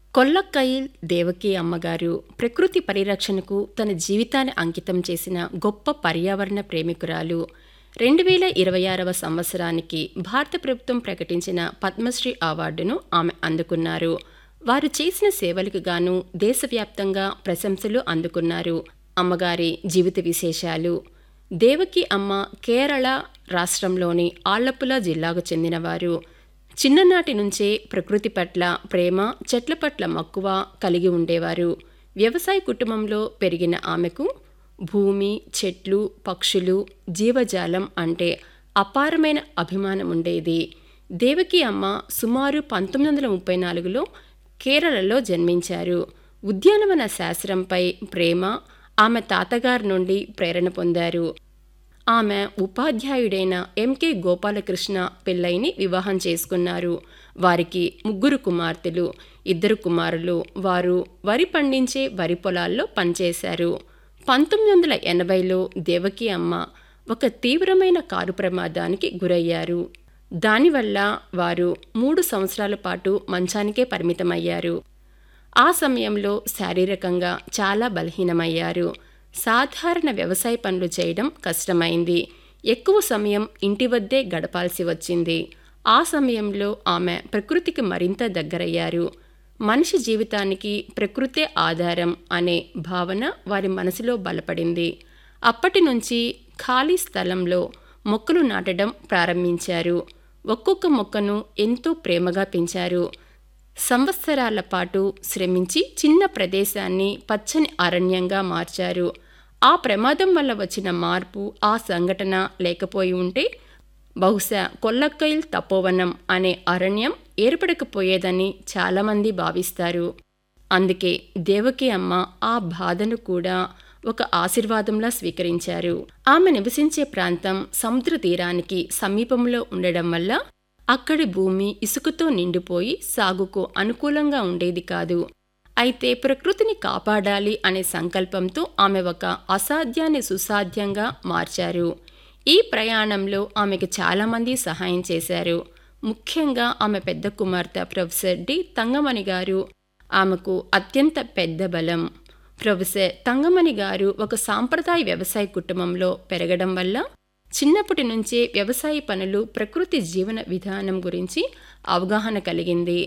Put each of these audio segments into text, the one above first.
కొల్లక్కయిల్ దేవకి అమ్మగారు ప్రకృతి పరిరక్షణకు తన జీవితాన్ని అంకితం చేసిన గొప్ప పర్యావరణ ప్రేమికురాలు రెండు వేల ఇరవై ఆరవ సంవత్సరానికి భారత ప్రభుత్వం ప్రకటించిన పద్మశ్రీ అవార్డును ఆమె అందుకున్నారు వారు చేసిన సేవలకు గాను దేశవ్యాప్తంగా ప్రశంసలు అందుకున్నారు అమ్మగారి జీవిత విశేషాలు దేవకి అమ్మ కేరళ రాష్ట్రంలోని ఆళ్లప్పుల జిల్లాకు చెందినవారు చిన్ననాటి నుంచే ప్రకృతి పట్ల ప్రేమ చెట్ల పట్ల మక్కువ కలిగి ఉండేవారు వ్యవసాయ కుటుంబంలో పెరిగిన ఆమెకు భూమి చెట్లు పక్షులు జీవజాలం అంటే అపారమైన అభిమానం ఉండేది దేవకి అమ్మ సుమారు పంతొమ్మిది వందల ముప్పై నాలుగులో కేరళలో జన్మించారు ఉద్యానవన శాస్త్రంపై ప్రేమ ఆమె తాతగారి నుండి ప్రేరణ పొందారు ఆమె ఉపాధ్యాయుడైన ఎంకే గోపాలకృష్ణ పిల్లైని వివాహం చేసుకున్నారు వారికి ముగ్గురు కుమార్తెలు ఇద్దరు కుమారులు వారు వరి పండించే వరి పొలాల్లో పనిచేశారు పంతొమ్మిది వందల ఎనభైలో దేవకి అమ్మ ఒక తీవ్రమైన కారు ప్రమాదానికి గురయ్యారు దానివల్ల వారు మూడు సంవత్సరాల పాటు మంచానికే పరిమితమయ్యారు ఆ సమయంలో శారీరకంగా చాలా బలహీనమయ్యారు సాధారణ వ్యవసాయ పనులు చేయడం కష్టమైంది ఎక్కువ సమయం ఇంటి వద్దే గడపాల్సి వచ్చింది ఆ సమయంలో ఆమె ప్రకృతికి మరింత దగ్గరయ్యారు మనిషి జీవితానికి ప్రకృతే ఆధారం అనే భావన వారి మనసులో బలపడింది అప్పటి నుంచి ఖాళీ స్థలంలో మొక్కలు నాటడం ప్రారంభించారు ఒక్కొక్క మొక్కను ఎంతో ప్రేమగా పెంచారు సంవత్సరాల పాటు శ్రమించి చిన్న ప్రదేశాన్ని పచ్చని అరణ్యంగా మార్చారు ఆ ప్రమాదం వల్ల వచ్చిన మార్పు ఆ సంఘటన లేకపోయి ఉంటే బహుశా కొల్లక్కైల్ తపోవనం అనే అరణ్యం ఏర్పడకపోయేదని చాలామంది భావిస్తారు అందుకే దేవకి అమ్మ ఆ బాధను కూడా ఒక ఆశీర్వాదంలా స్వీకరించారు ఆమె నివసించే ప్రాంతం సముద్ర తీరానికి సమీపంలో ఉండడం వల్ల అక్కడి భూమి ఇసుకతో నిండిపోయి సాగుకు అనుకూలంగా ఉండేది కాదు అయితే ప్రకృతిని కాపాడాలి అనే సంకల్పంతో ఆమె ఒక అసాధ్యాన్ని సుసాధ్యంగా మార్చారు ఈ ప్రయాణంలో ఆమెకు చాలామంది సహాయం చేశారు ముఖ్యంగా ఆమె పెద్ద కుమార్తె ప్రొఫెసర్ డి తంగమణి గారు ఆమెకు అత్యంత పెద్ద బలం ప్రొఫెసర్ తంగమణి గారు ఒక సాంప్రదాయ వ్యవసాయ కుటుంబంలో పెరగడం వల్ల చిన్నప్పటి నుంచే వ్యవసాయ పనులు ప్రకృతి జీవన విధానం గురించి అవగాహన కలిగింది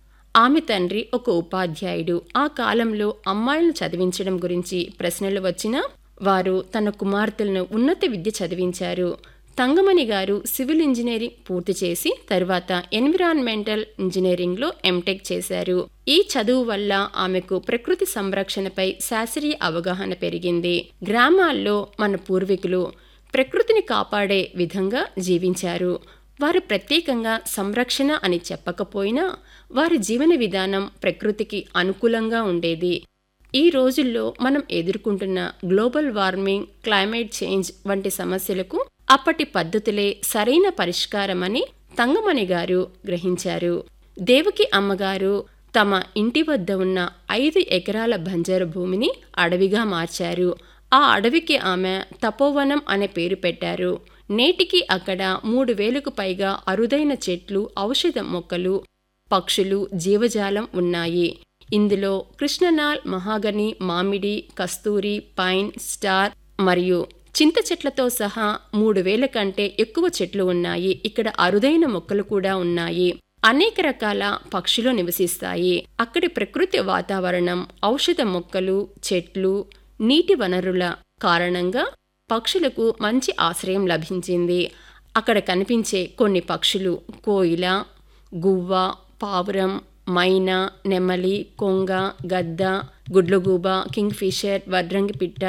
ఆమె తండ్రి ఒక ఉపాధ్యాయుడు ఆ కాలంలో అమ్మాయిలను చదివించడం గురించి ప్రశ్నలు వచ్చినా వారు తన కుమార్తెలను ఉన్నత విద్య చదివించారు తంగమణి గారు సివిల్ ఇంజనీరింగ్ పూర్తి చేసి తరువాత ఎన్విరాన్మెంటల్ ఇంజనీరింగ్లో ఎంటెక్ చేశారు ఈ చదువు వల్ల ఆమెకు ప్రకృతి సంరక్షణపై శాస్త్రీయ అవగాహన పెరిగింది గ్రామాల్లో మన పూర్వీకులు ప్రకృతిని కాపాడే విధంగా జీవించారు వారు ప్రత్యేకంగా సంరక్షణ అని చెప్పకపోయినా వారి జీవన విధానం ప్రకృతికి అనుకూలంగా ఉండేది ఈ రోజుల్లో మనం ఎదుర్కొంటున్న గ్లోబల్ వార్మింగ్ క్లైమేట్ చేంజ్ వంటి సమస్యలకు అప్పటి పద్ధతులే సరైన పరిష్కారమని తంగమణి గారు గ్రహించారు దేవకి అమ్మగారు తమ ఇంటి వద్ద ఉన్న ఐదు ఎకరాల బంజరు భూమిని అడవిగా మార్చారు ఆ అడవికి ఆమె తపోవనం అనే పేరు పెట్టారు నేటికి అక్కడ మూడు వేలకు పైగా అరుదైన చెట్లు ఔషధ మొక్కలు పక్షులు జీవజాలం ఉన్నాయి ఇందులో కృష్ణనాల్ మహాగని మామిడి కస్తూరి పైన్ స్టార్ మరియు చింత చెట్లతో సహా మూడు వేల కంటే ఎక్కువ చెట్లు ఉన్నాయి ఇక్కడ అరుదైన మొక్కలు కూడా ఉన్నాయి అనేక రకాల పక్షులు నివసిస్తాయి అక్కడి ప్రకృతి వాతావరణం ఔషధ మొక్కలు చెట్లు నీటి వనరుల కారణంగా పక్షులకు మంచి ఆశ్రయం లభించింది అక్కడ కనిపించే కొన్ని పక్షులు కోయిల గువ్వ పావురం మైనా నెమలి కొంగ గద్ద గుడ్లగూబ కింగ్ఫిషర్ వడ్రంగి పిట్ట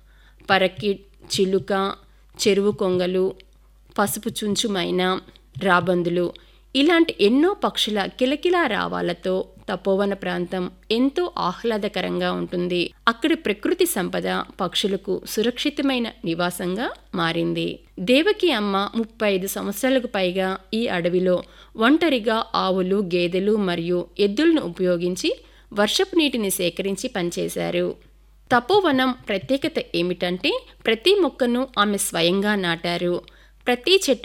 పరకిట్ చిలుక చెరువు కొంగలు పసుపు చుంచు మైనా రాబందులు ఇలాంటి ఎన్నో పక్షుల కిలకిలా రావాలతో తపోవన ప్రాంతం ఎంతో ఆహ్లాదకరంగా ఉంటుంది అక్కడి ప్రకృతి సంపద పక్షులకు సురక్షితమైన నివాసంగా మారింది దేవకి అమ్మ ముప్పై ఐదు సంవత్సరాలకు పైగా ఈ అడవిలో ఒంటరిగా ఆవులు గేదెలు మరియు ఎద్దులను ఉపయోగించి వర్షపు నీటిని సేకరించి పనిచేశారు తపోవనం ప్రత్యేకత ఏమిటంటే ప్రతి మొక్కను ఆమె స్వయంగా నాటారు ప్రతి చెట్టు